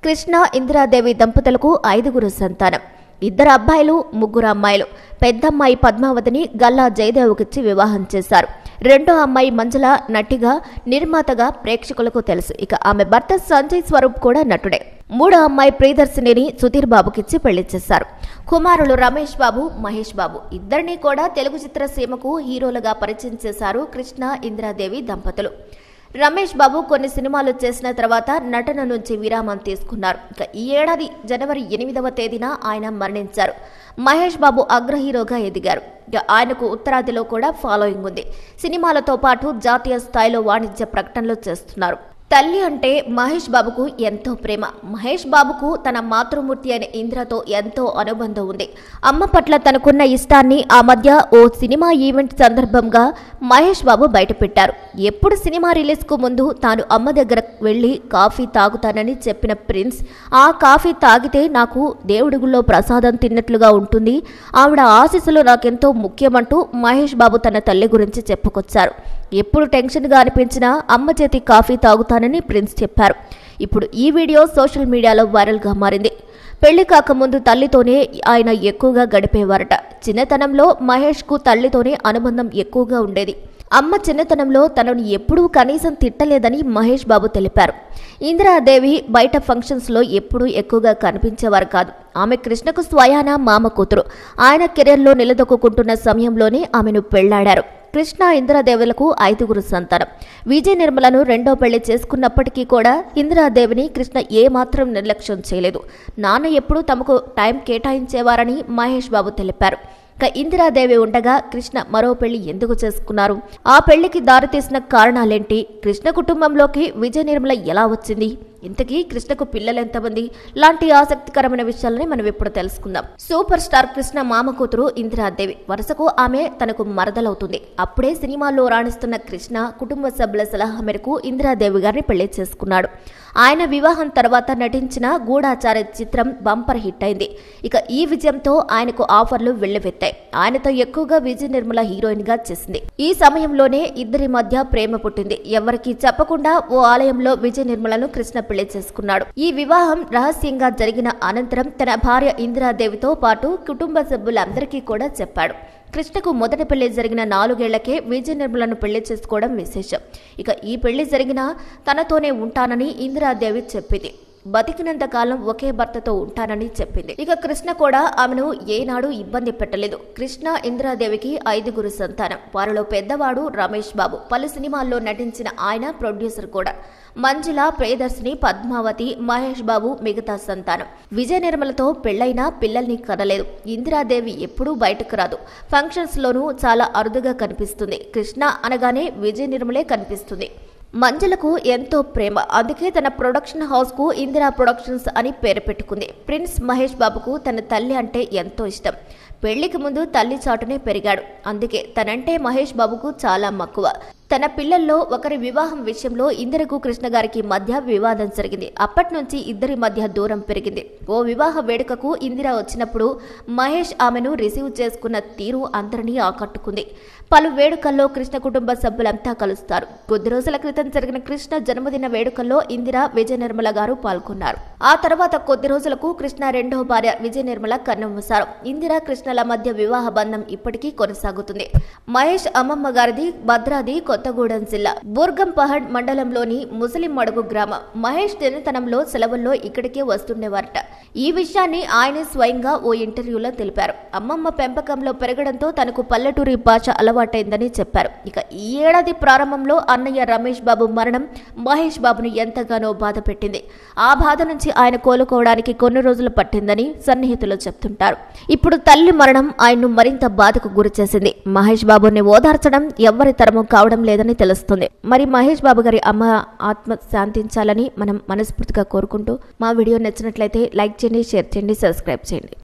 కృష్ణ ఇందిరాదేవి దంపతులకు ఐదుగురు సంతానం ఇద్దరు అబ్బాయిలు ముగ్గురు అమ్మాయిలు పెద్దమ్మాయి పద్మావతిని గల్లా జయదేవ్కిచ్చి వివాహం చేశారు రెండో అమ్మాయి మంజుల నటిగా నిర్మాతగా ప్రేక్షకులకు తెలుసు ఇక ఆమె భర్త సంజయ్ స్వరూప్ కూడా నటుడే మూడో అమ్మాయి ప్రియదర్శినిని సుధీర్ బాబుకిచ్చి పెళ్లి చేశారు కుమారులు రమేష్ బాబు మహేష్ బాబు ఇద్దరినీ కూడా తెలుగు చిత్రసీమకు హీరోలుగా పరిచయం చేశారు కృష్ణ ఇందిరాదేవి దంపతులు రమేష్ బాబు కొన్ని సినిమాలు చేసిన తర్వాత నటన నుంచి విరామం తీసుకున్నారు ఇక ఈ ఏడాది జనవరి ఎనిమిదవ తేదీన ఆయన మరణించారు మహేష్ బాబు అగ్ర హీరోగా ఎదిగారు ఇక ఆయనకు ఉత్తరాదిలో కూడా ఫాలోయింగ్ ఉంది సినిమాలతో పాటు జాతీయ స్థాయిలో వాణిజ్య ప్రకటనలు చేస్తున్నారు తల్లి అంటే మహేష్ బాబుకు ఎంతో ప్రేమ మహేష్ బాబుకు తన మాతృమూర్తి అయిన ఇంద్రతో ఎంతో అనుబంధం ఉంది అమ్మ పట్ల తనకున్న ఇష్టాన్ని ఆ మధ్య ఓ సినిమా ఈవెంట్ సందర్భంగా మహేష్ బాబు బయటపెట్టారు ఎప్పుడు సినిమా రిలీజ్కు ముందు తాను అమ్మ దగ్గర వెళ్ళి కాఫీ తాగుతానని చెప్పిన ప్రిన్స్ ఆ కాఫీ తాగితే నాకు దేవుడి గుళ్ళో ప్రసాదం తిన్నట్లుగా ఉంటుంది ఆవిడ ఆశీస్సులు నాకెంతో ముఖ్యమంటూ మహేష్ బాబు తన తల్లి గురించి చెప్పుకొచ్చారు ఎప్పుడు టెన్షన్గా అనిపించినా అమ్మ చేతి కాఫీ తాగుతానని ప్రిన్స్ చెప్పారు ఇప్పుడు ఈ వీడియో సోషల్ మీడియాలో వైరల్గా మారింది పెళ్లి కాకముందు తల్లితోనే ఆయన ఎక్కువగా గడిపేవారట చిన్నతనంలో మహేష్కు తల్లితోనే అనుబంధం ఎక్కువగా ఉండేది అమ్మ చిన్నతనంలో తనను ఎప్పుడూ కనీసం తిట్టలేదని మహేష్ బాబు తెలిపారు ఇందిరాదేవి బయట ఫంక్షన్స్లో ఎప్పుడూ ఎక్కువగా కనిపించేవారు కాదు ఆమె కృష్ణకు స్వయాన మామ కూతురు ఆయన కెరీర్లో నిలదొక్కుంటున్న సమయంలోనే ఆమెను పెళ్లాడారు కృష్ణ ఇందిరాదేవులకు ఐదుగురు సంతానం విజయ నిర్మలను రెండో పెళ్లి చేసుకున్నప్పటికీ కూడా ఇందిరాదేవిని కృష్ణ ఏమాత్రం నిర్లక్ష్యం చేయలేదు నాన్న ఎప్పుడూ తమకు టైం కేటాయించేవారని మహేష్ బాబు తెలిపారు ఇక ఇందిరాదేవి ఉండగా కృష్ణ మరో పెళ్లి ఎందుకు చేసుకున్నారు ఆ పెళ్లికి దారితీసిన కారణాలేంటి కృష్ణ కుటుంబంలోకి విజయ నిర్మల ఎలా వచ్చింది ఇంతకీ కృష్ణకు పిల్లలు ఎంతమంది లాంటి ఆసక్తికరమైన విషయాలని మనం ఇప్పుడు తెలుసుకుందాం సూపర్ స్టార్ కృష్ణ మామ కూతురు ఇందిరాదేవి వరుసకు ఆమె తనకు మరదలవుతుంది అప్పుడే సినిమాల్లో రాణిస్తున్న కృష్ణ కుటుంబ సభ్యుల సలహా మేరకు ఇందిరాదేవి గారిని పెళ్లి చేసుకున్నాడు ఆయన వివాహం తర్వాత నటించిన గూఢాచార చిత్రం బంపర్ హిట్ అయింది ఇక ఈ విజయంతో ఆయనకు ఆఫర్లు వెల్లువెత్తాయి ఆయనతో ఎక్కువగా విజయ నిర్మల హీరోయిన్ గా చేసింది ఈ సమయంలోనే ఇద్దరి మధ్య ప్రేమ పుట్టింది ఎవరికీ చెప్పకుండా ఓ ఆలయంలో విజయ నిర్మలను కృష్ణ పెళ్లి చేసుకున్నాడు ఈ వివాహం రహస్యంగా జరిగిన అనంతరం తన భార్య ఇందిరాదేవితో పాటు కుటుంబ సభ్యులందరికీ కూడా చెప్పాడు కృష్ణకు మొదటి పెళ్లి జరిగిన నాలుగేళ్లకే విజయ నిర్మలను పెళ్లి చేసుకోవడం విశేషం ఇక ఈ పెళ్లి జరిగినా తనతోనే ఉంటానని ఇందిరాదేవి చెప్పింది బతికినంత కాలం ఒకే భర్తతో ఉంటానని చెప్పింది ఇక కృష్ణ కూడా ఆమెను ఏనాడు ఇబ్బంది పెట్టలేదు కృష్ణ ఇందిరాదేవికి ఐదుగురు సంతానం వారిలో పెద్దవాడు రమేష్ బాబు పలు సినిమాల్లో నటించిన ఆయన ప్రొడ్యూసర్ కూడా మంజుల ప్రియదర్శిని పద్మావతి మహేష్ బాబు మిగతా సంతానం విజయ నిర్మలతో పెళ్లైనా పిల్లల్ని కనలేదు ఇందిరాదేవి ఎప్పుడూ బయటకు రాదు ఫంక్షన్స్ లోనూ చాలా అరుదుగా కనిపిస్తుంది కృష్ణ అనగానే విజయ నిర్మలే కనిపిస్తుంది మంజులకు ఎంతో ప్రేమ అందుకే తన ప్రొడక్షన్ హౌస్ కు ఇందిరా ప్రొడక్షన్స్ అని పేరు పెట్టుకుంది ప్రిన్స్ మహేష్ బాబుకు తన తల్లి అంటే ఎంతో ఇష్టం పెళ్లికి ముందు తల్లి చాటునే పెరిగాడు అందుకే తనంటే మహేష్ బాబుకు చాలా మక్కువ తన పిల్లల్లో ఒకరి వివాహం విషయంలో ఇందిరకు కృష్ణ గారికి మధ్య వివాదం జరిగింది అప్పటి నుంచి ఇద్దరి మధ్య దూరం పెరిగింది ఓ వివాహ వేడుకకు ఇందిర వచ్చినప్పుడు మహేష్ ఆమెను రిసీవ్ చేసుకున్న తీరు అందరినీ ఆకట్టుకుంది పలు వేడుకల్లో కృష్ణ కుటుంబ సభ్యులంతా కలుస్తారు కొద్ది రోజుల క్రితం జరిగిన కృష్ణ జన్మదిన వేడుకల్లో ఇందిర విజయ నిర్మల గారు పాల్గొన్నారు ఆ తర్వాత కొద్ది రోజులకు కృష్ణ రెండో భార్య విజయ నిర్మల కన్నుమూశారు ఇందిర కృష్ణల మధ్య వివాహ బంధం ఇప్పటికీ కొనసాగుతుంది మహేష్ అమ్మమ్మ గారిది భద్రాది కొత్తగూడెం జిల్లా బూర్గం పహడ్ మండలంలోని ముసలిం మడుగు గ్రామం మహేష్ చిన్నతనంలో సెలవుల్లో ఇక్కడికే వస్తుండేవారట ఈ విషయాన్ని ఆయనే స్వయంగా ఓ ఇంటర్వ్యూలో తెలిపారు అమ్మమ్మ పెంపకంలో పెరగడంతో తనకు పల్లెటూరి భాష అలవాటైందని చెప్పారు ఇక ఈ ఏడాది ప్రారంభంలో అన్నయ్య రమేష్ బాబు మరణం మహేష్ బాబును ఎంతగానో బాధ పెట్టింది ఆ బాధ నుంచి ఆయన కోలుకోవడానికి కొన్ని రోజులు పట్టిందని సన్నిహితులు చెప్తుంటారు ఇప్పుడు తల్లి మరణం ఆయన్ను మరింత బాధకు గురిచేసింది మహేష్ బాబుని ఓదార్చడం ఎవ్వరి తరము కావడం లేదని తెలుస్తుంది మరి మహేష్ బాబు గారి అమ్మ ఆత్మ శాంతించాలని మనం మనస్ఫూర్తిగా కోరుకుంటూ మా వీడియో నచ్చినట్లయితే లైక్ చేయండి షేర్ చేయండి సబ్స్క్రైబ్ చేయండి